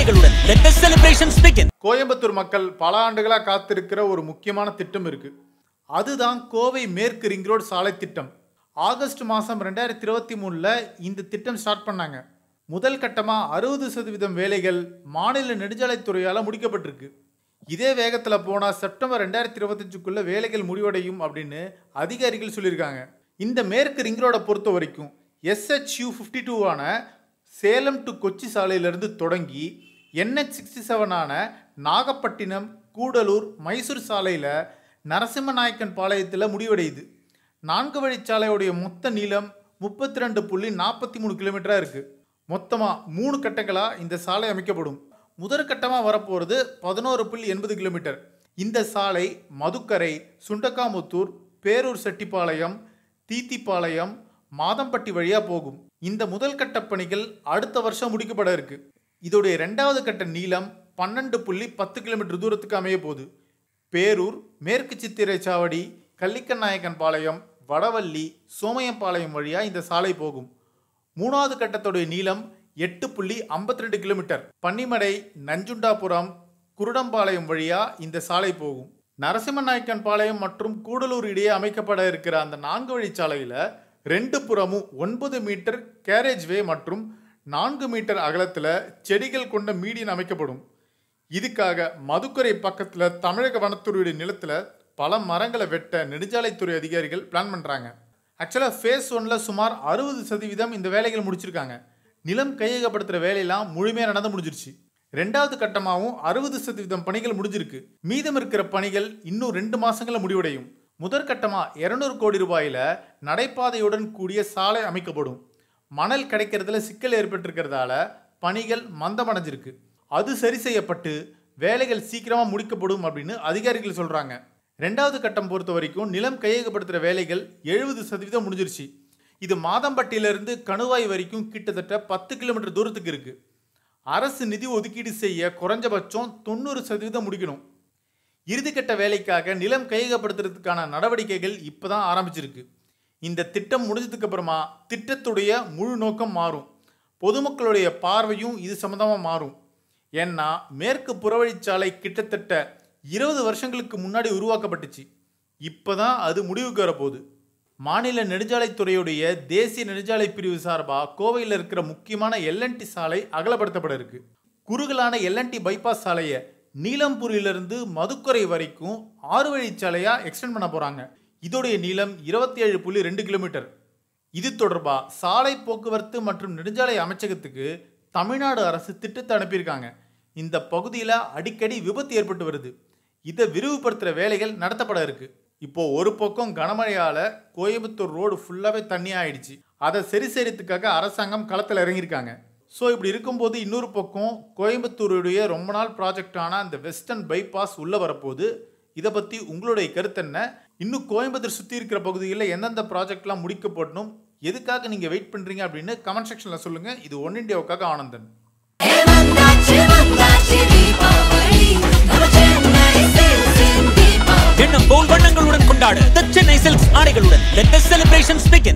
ஆடைகளுடன் let the celebrations begin Coimbatore மக்கள் பல ஆண்டுகளாக காத்திருக்கிற ஒரு முக்கியமான திட்டம் இருக்கு அதுதான் கோவை மேற்கு ரிங் ரோடு சாலை திட்டம் ஆகஸ்ட் மாதம் ரெண்டாயிரத்தி இருபத்தி மூணில் இந்த திட்டம் ஸ்டார்ட் பண்ணாங்க முதல் கட்டமாக அறுபது சதவீதம் வேலைகள் மாநில நெடுஞ்சாலைத்துறையால் முடிக்கப்பட்டிருக்கு இதே வேகத்தில் போனால் செப்டம்பர் ரெண்டாயிரத்தி இருபத்தஞ்சுக்குள்ளே வேலைகள் முடிவடையும் அப்படின்னு அதிகாரிகள் சொல்லியிருக்காங்க இந்த மேற்கு ரிங் ரோடை பொறுத்த வரைக்கும் எஸ்ஹெச்யூ ஃபிஃப்டி டூவான சேலம் டு கொச்சி சாலையிலிருந்து தொடங்கி என்ஹெச் சிக்ஸ்டி செவனான நாகப்பட்டினம் கூடலூர் மைசூர் சாலையில் நரசிம்மநாயக்கன் பாளையத்தில் முடிவடையுது நான்கு வழிச்சாலையுடைய மொத்த நீளம் முப்பத்தி ரெண்டு புள்ளி நாற்பத்தி மூணு கிலோமீட்டராக இருக்குது மொத்தமாக மூணு கட்டங்களாக இந்த சாலை அமைக்கப்படும் முதற் கட்டமாக வரப்போகிறது பதினோரு புள்ளி எண்பது கிலோமீட்டர் இந்த சாலை மதுக்கரை சுண்டக்காமுத்தூர் பேரூர் செட்டிப்பாளையம் தீத்திப்பாளையம் மாதம்பட்டி வழியாக போகும் இந்த முதல் கட்ட பணிகள் அடுத்த வருஷம் முடிக்கப்பட இருக்கு இதோடைய ரெண்டாவது கட்ட நீளம் பன்னெண்டு புள்ளி பத்து கிலோமீட்டர் தூரத்துக்கு அமைய போகுது பேரூர் மேற்கு சித்திரை சாவடி கள்ளிக்கநாயக்கன் பாளையம் வடவள்ளி சோமையம்பாளையம் வழியாக இந்த சாலை போகும் மூணாவது கட்டத்துடைய நீளம் எட்டு புள்ளி ஐம்பத்தி ரெண்டு கிலோமீட்டர் பன்னிமடை நஞ்சுண்டாபுரம் குருடம்பாளையம் வழியா இந்த சாலை போகும் நரசிம்மநாயக்கன் பாளையம் மற்றும் கூடலூர் இடையே அமைக்கப்பட இருக்கிற அந்த நான்கு வழிச்சாலையில ரெண்டு புறமும் ஒன்பது மீட்டர் கேரேஜ் வே மற்றும் நான்கு மீட்டர் அகலத்தில் செடிகள் கொண்ட மீடியன் அமைக்கப்படும் இதுக்காக மதுக்கரை பக்கத்தில் தமிழக வனத்துறையுடைய நிலத்தில் பல மரங்களை வெட்ட நெடுஞ்சாலைத்துறை அதிகாரிகள் பிளான் பண்ணுறாங்க ஆக்சுவலாக ஃபேஸ் ஒன்ல சுமார் அறுபது சதவீதம் இந்த வேலைகள் முடிச்சிருக்காங்க நிலம் கையகப்படுத்துகிற வேலையெல்லாம் முழுமையாக நடந்து முடிஞ்சிருச்சு ரெண்டாவது கட்டமாகவும் அறுபது சதவீதம் பணிகள் முடிஞ்சிருக்கு மீதம் இருக்கிற பணிகள் இன்னும் ரெண்டு மாசங்களில் முடிவடையும் முதற்கட்டமா இருநூறு கோடி ரூபாயில நடைபாதையுடன் கூடிய சாலை அமைக்கப்படும் மணல் கிடைக்கிறதுல சிக்கல் ஏற்பட்டிருக்கிறதால பணிகள் மந்தமடைஞ்சிருக்கு அது சரி செய்யப்பட்டு வேலைகள் சீக்கிரமா முடிக்கப்படும் அப்படின்னு அதிகாரிகள் சொல்றாங்க ரெண்டாவது கட்டம் பொறுத்த வரைக்கும் நிலம் கையகப்படுத்துகிற வேலைகள் எழுபது சதவீதம் முடிஞ்சிருச்சு இது மாதம்பட்டியிலிருந்து கணுவாய் வரைக்கும் கிட்டத்தட்ட பத்து கிலோமீட்டர் தூரத்துக்கு இருக்கு அரசு நிதி ஒதுக்கீடு செய்ய குறைஞ்சபட்சம் தொண்ணூறு சதவீதம் முடிக்கணும் இறுதிக்கட்ட வேலைக்காக நிலம் கையகப்படுத்துறதுக்கான நடவடிக்கைகள் இப்பதான் ஆரம்பிச்சிருக்கு இந்த திட்டம் முடிஞ்சதுக்கு அப்புறமா திட்டத்துடைய முழு நோக்கம் மாறும் பொதுமக்களுடைய பார்வையும் இது சம்மந்தமாக மாறும் ஏன்னா மேற்கு புறவழிச்சாலை கிட்டத்தட்ட இருபது வருஷங்களுக்கு முன்னாடி உருவாக்கப்பட்டுச்சு இப்போதான் அது முடிவுக்கு வரப்போகுது மாநில நெடுஞ்சாலைத்துறையுடைய தேசிய நெடுஞ்சாலை பிரிவு சார்பாக கோவையில் இருக்கிற முக்கியமான எல்என்டி சாலை அகலப்படுத்தப்பட இருக்கு குறுகலான எல்என்டி பைபாஸ் சாலையை நீலம்பூரிலிருந்து மதுக்கரை வரைக்கும் ஆறு வழிச்சாலையாக எக்ஸ்டெண்ட் பண்ண போகிறாங்க இதோடைய நீளம் இருபத்தி ஏழு புள்ளி ரெண்டு கிலோமீட்டர் இது தொடர்பாக சாலை போக்குவரத்து மற்றும் நெடுஞ்சாலை அமைச்சகத்துக்கு தமிழ்நாடு அரசு திட்டத்தை அனுப்பியிருக்காங்க இந்த பகுதியில் அடிக்கடி விபத்து ஏற்பட்டு வருது இதை விரிவுபடுத்துகிற வேலைகள் நடத்தப்பட இருக்கு இப்போ ஒரு பக்கம் கனமழையால் கோயம்புத்தூர் ரோடு ஃபுல்லாகவே தண்ணி ஆயிடுச்சு அதை சரி செய்யறதுக்காக அரசாங்கம் களத்தில் இறங்கியிருக்காங்க ஸோ இப்படி இருக்கும்போது இன்னொரு பக்கம் கோயம்புத்தூருடைய ரொம்ப நாள் ப்ராஜெக்டான அந்த வெஸ்டர்ன் பைபாஸ் உள்ளே வரப்போகுது இதை பற்றி உங்களுடைய கருத்து என்ன இன்னும் கோயம்புத்தூர் சுற்றி இருக்கிற பகுதிகளில் எந்தெந்த ப்ராஜெக்ட்லாம் முடிக்கப்படணும் எதுக்காக நீங்கள் வெயிட் பண்ணுறீங்க அப்படின்னு கமெண்ட் செக்ஷனில் சொல்லுங்கள் இது ஒன் இண்டியாவுக்காக ஆனந்தன் வந்தாச்சு வந்தாச்சு தீபாவளி நம்ம சென்னை சில்க்ஸின் தீபாவளி எண்ணம் போல் வண்ணங்களுடன் கொண்டாட the chennai silks ஆடைகளுடன் let the celebrations begin